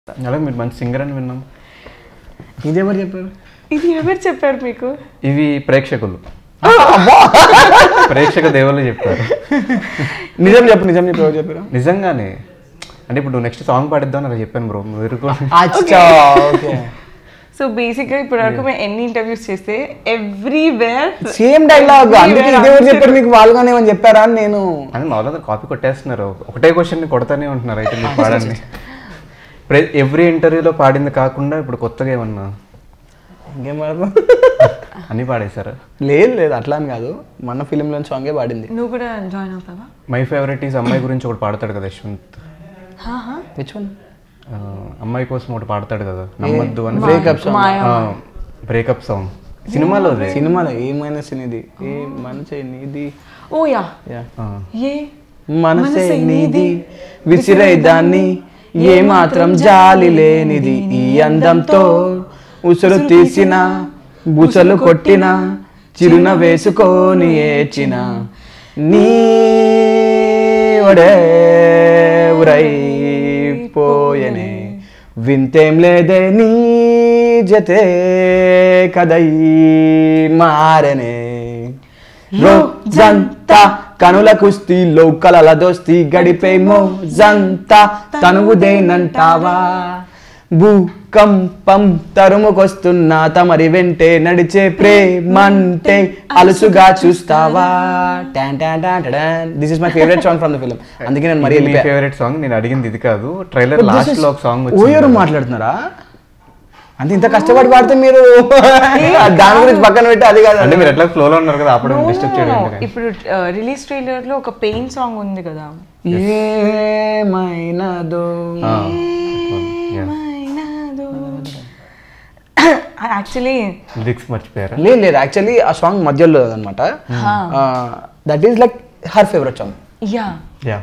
అలాగే మీరు మంచి సింగర్ అని విన్నాం ఇదేమని చెప్పారు ఇది ఎవరు చెప్పారు మీకు ఇవి ప్రేక్షకులు ప్రేక్షక దేవుళ్ళు చెప్పారు నిజం చెప్పు నిజం చెప్పు ఎవరు చెప్పారు నిజంగానే అంటే ఇప్పుడు నెక్స్ట్ సాంగ్ పాడిద్దాం అలా చెప్పాను బ్రో మీరు కూడా అచ్చా ఓకే సో బేసిక్గా ఇప్పటి వరకు మేము ఎన్ని ఇంటర్వ్యూస్ చేస్తే ఎవ్రీవేర్ సేమ్ డైలాగ్ అందుకే ఇదే ఎవరు చెప్పారు మీకు వాళ్ళుగానే ఏమని చెప్పారా అని నేను అని మామూలుగా కాపీ కొట్టేస్తున్నారు ఒకటే క్వశ్చన్ కొడతానే ఉంటున్నారు అయితే మీరు పాడండి ఎవ్రీ ఇంటర్వ్యూలో పాడింది కాకుండా ఇప్పుడు కొత్తగా ఏమన్నా ఇంకేం పాడదు అన్ని పాడేశారు లేదు లేదు అట్లా అని కాదు మన ఫిలింలో సాంగే పాడింది నువ్వు కూడా జాయిన్ అవుతావా మై ఫేవరెట్ ఈజ్ అమ్మాయి గురించి ఒకటి పాడతాడు కదా యశ్వంత్ హాహా. విచ్ వన్ ఆ, అమ్మాయి కోసం ఒకటి పాడతాడు కదా నమ్మద్దు అని Breakup song. బ్రేకప్ సాంగ్ సినిమాలో అదే సినిమాలో ఏమైనా సినిది ఏ మనసే నీది ఓ యా యా ఆ, ఏ మనసే నీది విసిరై దాన్ని ఏ మాత్రం జాలి లేనిది ఈ అందంతో ఉసురు తీసిన బుసలు కొట్టిన చిరున వేసుకొని ఏచిన నీ ఒడే పోయనే వింతేం లేదే నీ జతే కదై మారనే రోజంతా కనుల కుస్తీలో కలల దోస్తి గడిపే మోజంతా తనువుదేనంటావా భూకంపం తరుముకొస్తున్నా తమరి వెంటే నడిచే ప్రేమంటే అలుసుగా చూస్తావా this is my favourite song from the film అందుకే నేను మరీ ఇది మీ ఫేవరెట్ సాంగ్ నేను అడిగింది ఇది కాదు ట్రైలర్ లాస్ట్ లో ఒక సాంగ్ ఓయరు వచ్చింది మాట్లాడుతున్నారా అంటే ఇంత కష్టపడి పాడితే మీరు దాని గురించి పక్కన పెట్టి అది కాదు అంటే మీరు ఎట్లా ఫ్లోలో ఉన్నారు కదా అప్పుడు డిస్టర్బ్ చేయడం ఎందుకని? ఇప్పుడు రిలీజ్ ట్రైలర్ లో ఒక పెయిన్ సాంగ్ ఉంది కదా ఏమైనదో ఆ, yeah. యాక్చువల్లీ లిరిక్స్ మర్చిపోయారా లేదు లేదు యాక్చువల్లీ ఆ సాంగ్ మధ్యలో అనమాట that is like her favourite song ya ya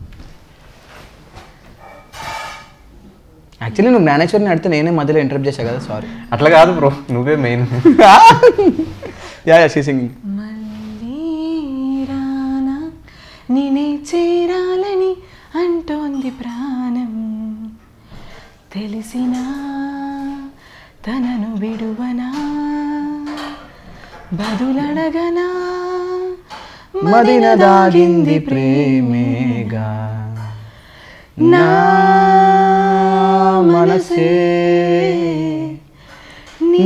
actually నువ్వు జ్ఞానేశ్వరిని అడిగితే నేనే మధ్యలో ఇంటరప్ట్ చేశా కదా సారీ అట్లా కాదు బ్రో నువ్వే main ya ya she singing మళ్ళీ రానా నేనే చేరాలని అంటోంది ప్రాణం తెలిసినా తనను విడువనా బదులడగనా మదిన దాగింది ప్రేమేగా నా మనసే నీ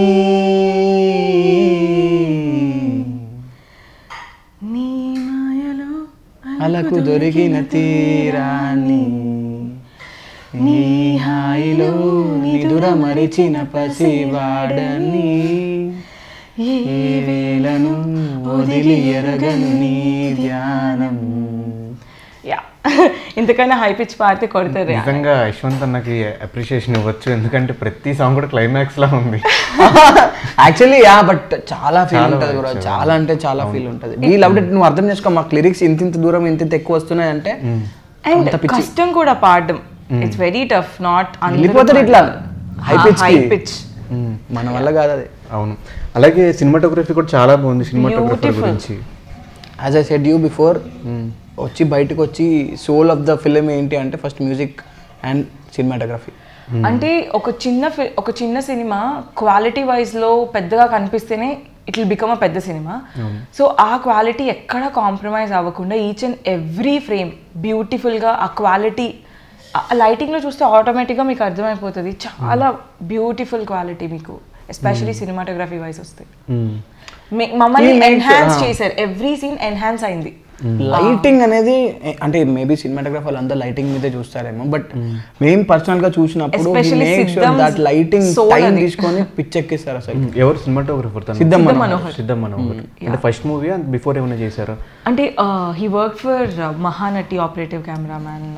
నీ మాయలో అలకు దొరికిన తీరాన్ని నీ హాయిలో నిదుర మరిచిన పసివాడని ఏ వేళను వదిలి ఎరగను నీ ధ్యానం యా ఇంతకన్నా హై పిచ్ పాడితే కొడతారు నిజంగా యశ్వంత్ అన్నకి అప్రిషియేషన్ ఇవ్వచ్చు ఎందుకంటే ప్రతి సాంగ్ కూడా క్లైమాక్స్ లా ఉంది యాక్చువల్లీ యా బట్ చాలా ఫీల్ ఉంటుంది బ్రో చాలా అంటే చాలా ఫీల్ ఉంటుంది వీ లవ్ ఇట్ నువ్వు అర్థం చేసుకో మాకు లిరిక్స్ ఇంత ఇంత దూరం ఇంత ఇంత ఎక్కువ వస్తున్నాయి అంటే అండ్ కష్టం కూడా పాడడం ఇట్స్ వెరీ టఫ్ నాట్ వెళ్ళిపోతారు ఇట్లా హై పిచ్ హై పిచ్ మన వల్ల కాదు అది అవును అలాగే సినిమాటోగ్రఫీ కూడా చాలా బాగుంది సినిమాటోగ్రఫీ గురించి as I said you before వచ్చి బయటకు వచ్చి సోల్ ఆఫ్ ద ఫిలిం ఏంటి అంటే ఫస్ట్ మ్యూజిక్ అండ్ సినిమాటోగ్రఫీ అంటే ఒక చిన్న fi- ఒక చిన్న సినిమా క్వాలిటీ వైజ్ లో పెద్దగా కనిపిస్తేనే ఇట్ విల్ బికమ్ అ పెద్ద సినిమా సో ఆ క్వాలిటీ ఎక్కడ కాంప్రమైజ్ అవ్వకుండా each and every frame beautiful గా ఆ క్వాలిటీ లైటింగ్ లో చూస్తే ఆటోమేటిక్ గా మీకు అర్థమైపోతుంది చాలా బ్యూటిఫుల్ క్వాలిటీ మీకు ఎస్పెషలీ సినిమాటోగ్రఫీ వైజ్ వస్తే మీ- మమ్మల్ని ఎన్హాన్స్ చేశారు ఎవ్రీ సీన్ ఎన్హాన్స్ అయింది లైటింగ్ అనేది ఏ- అంటే మేబీ సినిమాటోగ్రఫర్ అంతా లైటింగ్ మీదే చూస్తారేమో బట్ మేము పర్సనల్ గా చూసినప్పుడు Especially సిద్ధం దట్ లైటింగ్ soul టైం అది. తీసుకొని పిచ్చెక్కిస్తారు అసలు ఎవరు సినిమాటోగ్రఫర్ తను సిద్ధం సిద్ధం మనోహర్. మనోహర్ సిద్ధం మనోహర్ అంటే ఫస్ట్ మూవీ బిఫోర్ ఏమైనా చేశారా అంటే he work for Mahanati operative cameraman